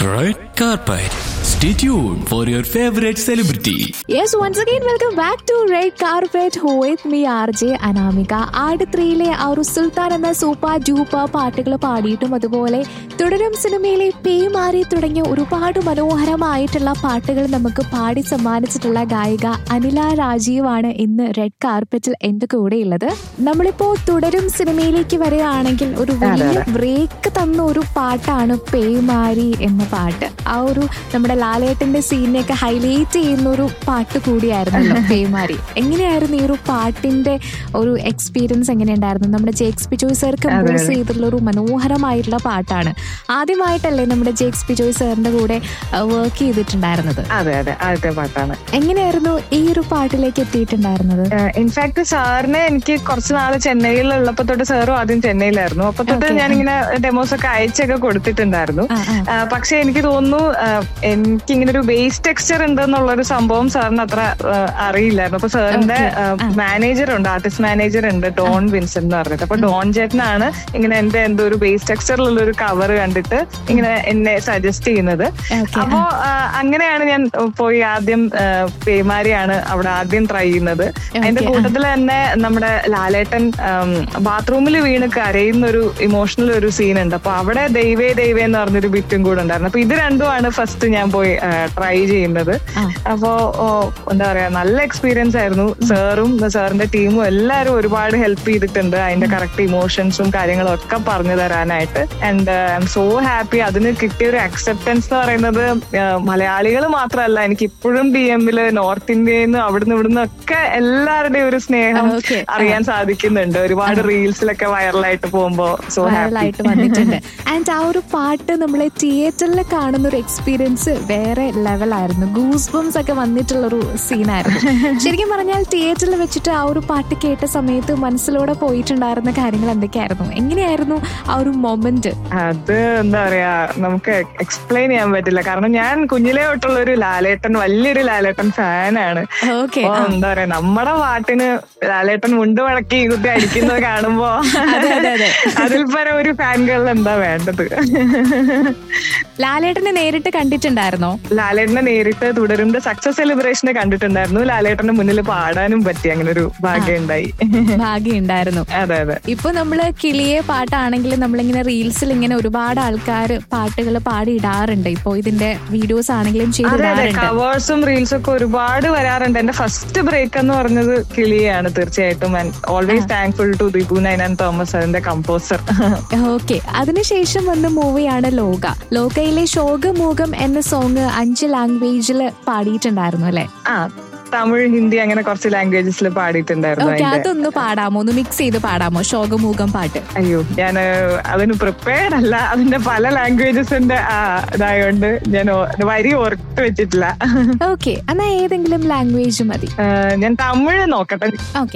Red carpet. Stay tuned for your favorite celebrity. Yes once again welcome back to red carpet with me R J Anamika Aadu ത്രീയിലെ ആ ഒരു സുൽത്താൻ എന്ന super duper പാട്ടുകൾ പാടിയിട്ടും അതുപോലെ തുടരും സിനിമയിലെ പേമാരി തുടങ്ങിയ ഒരുപാട് മനോഹരമായിട്ടുള്ള പാട്ടുകൾ നമുക്ക് പാടി സമ്മാനിച്ചിട്ടുള്ള ഗായിക അനില രാജീവാണ് ഇന്ന് റെഡ് കാർപ്പറ്റിൽ എന്റെ കൂടെയുള്ളത് നമ്മളിപ്പോ തുടരും സിനിമയിലേക്ക് വരികയാണെങ്കിൽ ഒരു വലിയ ബ്രേക്ക് തന്ന ഒരു പാട്ടാണ് പേമാരി എന്ന പാട്ട് ആ ഒരു നമ്മുടെ ലാലേട്ടന്റെ സീനിനെയൊക്കെ ഹൈലൈറ്റ് ചെയ്യുന്ന ഒരു പാട്ട് കൂടിയായിരുന്നല്ലോ പേമാരി എങ്ങനെയായിരുന്നു ഈ ഒരു പാട്ടിന്റെ ഒരു എക്സ്പീരിയൻസ് എങ്ങനെയുണ്ടായിരുന്നു നമ്മുടെ ജേക്സ് പിജോയ് സർ കമ്പോസ് ചെയ്തിട്ടുള്ള ഒരു മനോഹരമായിട്ടുള്ള പാട്ടാണ് ആദ്യമായിട്ടല്ലേ നമ്മുടെ ജേക്സ് പിജോയ് സാറിന്റെ കൂടെ വർക്ക് ചെയ്തിട്ടുണ്ടായിരുന്നത് അതെ അതെ ആദ്യത്തെ പാട്ടാണ് എങ്ങനെയായിരുന്നു ഈ ഒരു പാട്ടിലേക്ക് എത്തിയിട്ടുണ്ടായിരുന്നത് ഇൻഫാക്ട് സാറിനെ എനിക്ക് കുറച്ച് നാള് ചെന്നൈയിലുള്ളപ്പോ തൊട്ട് സാറും ആദ്യം ചെന്നൈയിലായിരുന്നു അപ്പൊ തൊട്ട് Okay. ഞാനിങ്ങനെ ഡെമോസ് ഒക്കെ അയച്ചൊക്കെ കൊടുത്തിട്ടുണ്ടായിരുന്നു ആ, ആ. ആ, പക്ഷെ എനിക്ക് തോന്നുന്നു ആ, എനിക്ക് ഇങ്ങനെ ഒരു ബേസ് ടെക്സ്ചർ ഉണ്ടെന്നുള്ള ഒരു സംഭവം സാറിന് അത്ര ആ, അറിയില്ലായിരുന്നു അപ്പൊ സാറിന്റെ Okay. മാനേജർ ഉണ്ട് ആർട്ടിസ്റ്റ് മാനേജർ ഉണ്ട് ഡോൺ വിൻസെന്റ് എന്ന് പറഞ്ഞിട്ട് അപ്പൊ ഡോൺ ചേട്ടനാണ് ഇങ്ങനെ എന്റെ എന്തോ ഒരു ബേസ് ടെക്സ്ചറിലുള്ള ഒരു കവർ കണ്ടിട്ട് ഇങ്ങനെ എന്നെ സജസ്റ്റ് ചെയ്യുന്നത് Okay. അപ്പോ ആ, അങ്ങനെയാണ് ഞാൻ പോയി ആദ്യം ആ, പേമാരിയാണ് അവിടെ ആദ്യം ട്രൈ ചെയ്യുന്നത് അതിന്റെ Okay, കൂട്ടത്തിൽ തന്നെ നമ്മുടെ ലാലേട്ടൻ ബാത്റൂമിൽ വീണ് കരയുന്ന ഒരു ഇമോഷണൽ ഒരു സീൻ ഉണ്ട് അപ്പൊ അവിടെ ദൈവേ ദൈവേ എന്ന് പറഞ്ഞൊരു ബിറ്റും കൂടെ ഉണ്ടായിരുന്നു അപ്പൊ ഇത് രണ്ടുമാണ് ഫസ്റ്റ് ഞാൻ പോയി ട്രൈ ചെയ്യുന്നത് ആ. അപ്പോ ഓ, എന്താ പറയാ നല്ല എക്സ്പീരിയൻസ് ആയിരുന്നു സാറും സാറിന്റെ ടീമും എല്ലാവരും ഒരുപാട് ഹെൽപ്പ് ചെയ്തിട്ടുണ്ട് അതിന്റെ കറക്റ്റ് ഇമോഷൻസും കാര്യങ്ങളും ഒക്കെ പറഞ്ഞു തരാനായിട്ട് and I'm so happy അതിന് കിട്ടിയ ഒരു അക്സെപ്റ്റൻസ് എന്ന് പറയുന്നത് മലയാളികൾ മാത്രമല്ല എനിക്ക് ഇപ്പോഴും ഡി എമ്മില് നോർത്ത് ഇന്ത്യയിൽ നിന്ന് അവിടുന്ന് ഇവിടുന്ന് ഒക്കെ എല്ലാവരുടെയും ഒരു സ്നേഹം Okay. അറിയാൻ സാധിക്കുന്നുണ്ട് ഒരുപാട് റീൽസിലൊക്കെ വൈറലായിട്ട് പോകുമ്പോ സോ ഹാപ്പി വൈറലായിട്ട് വന്നിട്ടുണ്ട് ആൻഡ് ആ ഒരു പാട്ട് നമ്മളെ തിയേറ്ററിൽ കാണുന്ന ഒരു എക്സ്പീരിയൻസ് വേറെ ലെവലായിരുന്നു ഗൂസ് ബംസ് ഒക്കെ വന്നിട്ടുള്ള ഒരു സീനായിരുന്നു ശരിക്കും പറഞ്ഞാൽ തിയേറ്ററിൽ വെച്ചിട്ട് ആ ഒരു പാട്ട് കേട്ട സമയത്ത് മനസ്സിലൂടെ പോയിട്ടുണ്ടായിരുന്ന കാര്യങ്ങൾ എന്തൊക്കെയായിരുന്നു എങ്ങനെയായിരുന്നു ആ ഒരു മൊമെന്റ് അത് എന്താ പറയാ നമുക്ക് എക്സ്പ്ലെയിൻ ചെയ്യാൻ പറ്റില്ല കാരണം ഞാൻ കുഞ്ഞിലേ തൊട്ടുള്ള ഒരു ലാലേട്ടൻ വലിയൊരു ലാലേട്ടൻ ഫാനാണ് ഓക്കെ അപ്പൊ എന്താ പറയാ നമ്മുടെ പാട്ടിന് ലാലേട്ടൻ മുണ്ട് മടക്കി കുത്തി അടിക്കുന്നത് കാണുമ്പോ അതെ, അതെ, അതെ. അതിൽ പരം ഒരു ഫാൻ ഗേൾ എന്താ വേണ്ടത് ലാലേട്ടനെ നേരിട്ട് കണ്ടിട്ടുണ്ടായിരുന്നോ ലാലേട്ടനെ നേരിട്ട് തുടരുന്ന സക്സസ് സെലിബ്രേഷന് കണ്ടിട്ടുണ്ടായിരുന്നു ലാലേട്ടന്റെ മുന്നിൽ പാടാനും പറ്റി അങ്ങനെ ഒരു ഭാഗ്യം ഉണ്ടായി ഭാഗ്യം ഉണ്ടായിരുന്നു അതെ അതെ ഇപ്പൊ നമ്മള് കിളിയെ പാട്ടാണെങ്കിൽ നമ്മളിങ്ങനെ റീൽസിൽ ഇങ്ങനെ ഒരുപാട് ആൾക്കാർ പാട്ടുകൾ പാടി ഇടാറുണ്ട് ഇപ്പൊ ഇതിന്റെ വീഡിയോസ് ആണെങ്കിലും അതെ അതെ ചെയ്തിടാറുണ്ട് കവേഴ്സും റീൽസും ഒക്കെ ഒരുപാട് വരാറുണ്ട് എന്റെ ഫസ്റ്റ് ബ്രേക്ക് എന്ന് പറഞ്ഞത് കിളിയാണ് തീർച്ചയായിട്ടും always thankful to Deepu Ninan Thomas അതിന്റെ കമ്പോസർ ഓക്കെ അതിനുശേഷം വന്ന മൂവിയാണ് ലോക ലോകയിലെ ശോകമൂകം എന്ന സോങ് അഞ്ച് ലാംഗ്വേജിൽ പാടിയിട്ടുണ്ടായിരുന്നു അല്ലെ ആ തമിഴ് ഹിന്ദി അങ്ങനെ കുറച്ച് ലാംഗ്വേജസിൽ പാടിയിട്ടുണ്ടായിരുന്നു ഓക്കെ അതിന്റെ അതൊന്ന് പാടാമോ ഒന്ന് മിക്സ് ചെയ്ത് പാടാമോ ശോകമൂകം പാട്ട് അയ്യോ ഞാൻ അതിന് പ്രിപ്പയർഡ് അല്ല അതിന്റെ പല ലാംഗ്വേജസിന്റെ ഇതായോണ്ട് ഞാൻ ഓ- വരി ഓർത്ത് വെച്ചിട്ടില്ല ഓക്കെ എന്നാ ഏതെങ്കിലും ലാംഗ്വേജ് മതി ആ, ഞാൻ തമിഴ് നോക്കട്ടെ ഓക്കെ